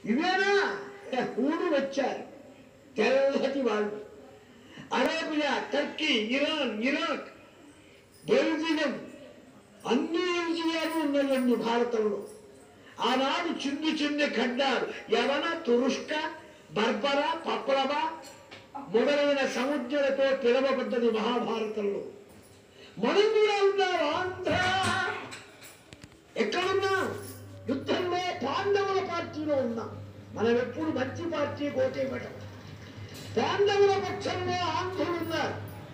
ఇవేనా ఊరు వచ్చారు తెల్లటి వాళ్ళు Arabia Turkey Iran Iraq Belgium అన్ని విజయాలు ఉన్నాయండి భారతంలో ఆనాడు చిన్ని చిన్ని ఖడ్డాలు యవన తురుష్క బర్బర పప్లవ మొదలైన సముద్రాలతో పిలవబడ్డది మహాభారతంలో మనం కూడా ఉన్నాం ఆంధ్ర ఎక్కడున్నాం యుద్ధంలో పాండవుల పార్టీలో ఉన్నాం మనం ఎప్పుడు మంచి పార్టీ కోటేయబడ్డం పాండవుల పక్షంలో ఆంధ్రులు ఉన్నారు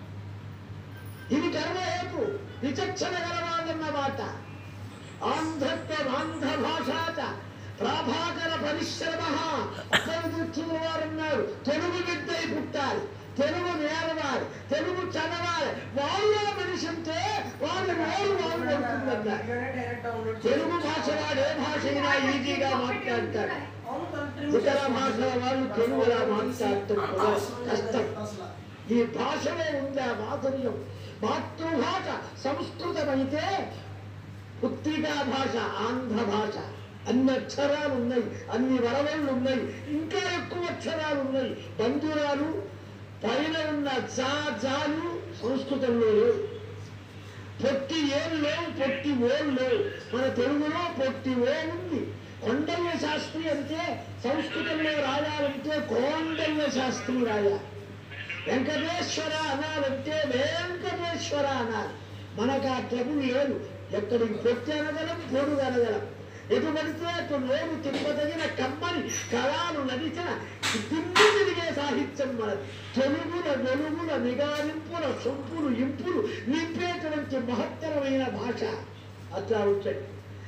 ఇది గర్వహేతు విచక్షణ గలవాదన్న మాట ఆంధ్రత్వం ఆంధ్ర భాషాచ ప్రాభాకర పరిశ్రమ అప్పటికి వారన్నారు తెలుగు బిడ్డై పుట్టాలి తెలుగు నేరవాలి తెలుగు చదవాలి వాళ్ళ మనిషి అంటే వాళ్ళ నోరు వాళ్ళు పడుతుందన్నారు తెలుగు భాష వాడు ఏ భాష అయినా ఈజీగా మాట్లాడతాడు ఇతర భాషల వాళ్ళు తెలుగులా మాట్లాడటం కూడా కష్టం ఈ భాషలో ఉంది ఆ మాధుర్యం మాతృభాష సంస్కృతమైతే పుత్రికా భాష ఆంధ్ర భాష అన్ని అక్షరాలు ఉన్నాయి అన్ని వరవళ్ళు ఉన్నాయి ఇంకా ఎక్కువ అక్షరాలు ఉన్నాయి బంధురాలు పైన ఉన్న జా జాలు సంస్కృతంలో లేవు పొట్టి ఏలు లేవు పొట్టి ఓలు లేవు మన తెలుగులో పొట్టి ఓ ఉంది కొండల్య శాస్త్రి అంటే సంస్కృతంలో రాయాలంటే కోండల్య శాస్త్రి రాయాలి వెంకటేశ్వర అనాలంటే వెంకటేశ్వర అనాలి మనకు ఆ ట్రబుల్ లేదు ఎక్కడికి పొట్టి అనగలం పొడుగు అనగలం ఎటు పడితే అటు లోను తిప్పదగిన కమ్మని కళాలు నడిచిన తిండి తిరిగే సాహిత్యం మనది తెలుగుల వెలుగుల నిగారింపుల సొంపులు ఇంపులు నింపేటువంటి మహత్తరమైన భాష అట్లా ఉంటుంది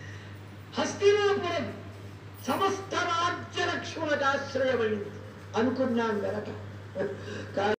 హస్తినాపురం సమస్త రాజ్య లక్ష్మణకు ఆశ్రయమైంది అనుకున్నాం గనక